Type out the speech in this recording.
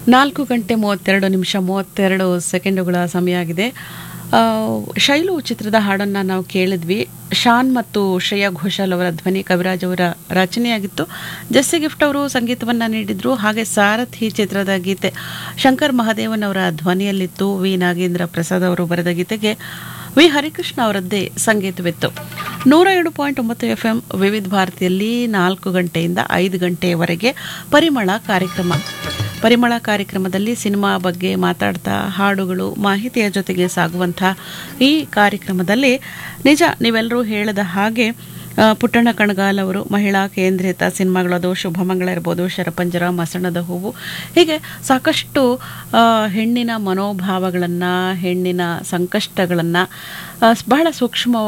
ನಾಲ್ಕು ಗಂಟೆ ಮೂವತ್ತೆರಡು ನಿಮಿಷ ಮೂವತ್ತೆರಡು ಸೆಕೆಂಡುಗಳ ಸಮಯ ಆಗಿದೆ ಆ, ಶೈಲು ಚಿತ್ರದ ಹಾಡನ್ನು ನಾವು ಕೇಳಿದ್ವಿ ಶಾನ್ ಮತ್ತು ಶ್ರೇಯಾ ಘೋಷಾಲ್ ಅವರ ಧ್ವನಿ ಕವಿರಾಜ್ ಅವರ ರಚನೆಯಾಗಿತ್ತು ಜೆಸ್ಸಿ ಗಿಫ್ಟ್ ಅವರು ಸಂಗೀತವನ್ನು ನೀಡಿದ್ರು ಹಾಗೆ ಸಾರಥಿ ಚಿತ್ರದ ಗೀತೆ ಶಂಕರ್ ಮಹಾದೇವನ್ ಅವರ ಧ್ವನಿಯಲ್ಲಿತ್ತು ವಿ ನಾಗೇಂದ್ರ ಪ್ರಸಾದ್ ಅವರು ಬರೆದ ಗೀತೆಗೆ ವಿ ಹರಿಕೃಷ್ಣ ಅವರದ್ದೇ ಸಂಗೀತವಿತ್ತು ನೂರ ಏಳು ಪಾಯಿಂಟ್ ಒಂಬತ್ತು ಎಫ್ ಎಂ ವಿವಿಧ ಭಾರತಿಯಲ್ಲಿ ನಾಲ್ಕು ಗಂಟೆಯಿಂದ ಐದು ಗಂಟೆಯವರೆಗೆ ಪರಿಮಳ ಕಾರ್ಯಕ್ರಮ ಪರಿಮಳ ಕಾರ್ಯಕ್ರಮದಲ್ಲಿ ಸಿನಿಮಾ ಬಗ್ಗೆ ಮಾತಾಡ್ತಾ ಹಾಡುಗಳು ಮಾಹಿತಿಯ ಜೊತೆಗೆ ಸಾಗುವಂಥ ಈ ಕಾರ್ಯಕ್ರಮದಲ್ಲಿ ನಿಜ ನೀವೆಲ್ಲರೂ ಹೇಳಿದ ಹಾಗೆ ಆ, ಪುಟ್ಟಣ್ಣ ಕಣಗಾಲ್ ಅವರು ಮಹಿಳಾ ಕೇಂದ್ರಿತ ಸಿನಿಮಾಗಳದು ಶುಭಮಂಗಳ ಇರ್ಬೋದು ಶರಪಂಜರ ಮಸಣದ ಹೂವು ಹೀಗೆ ಸಾಕಷ್ಟು ಆ, ಹೆಣ್ಣಿನ ಮನೋಭಾವಗಳನ್ನು ಹೆಣ್ಣಿನ ಸಂಕಷ್ಟಗಳನ್ನು ಬಹಳ ಸೂಕ್ಷ್ಮವಾಗಿ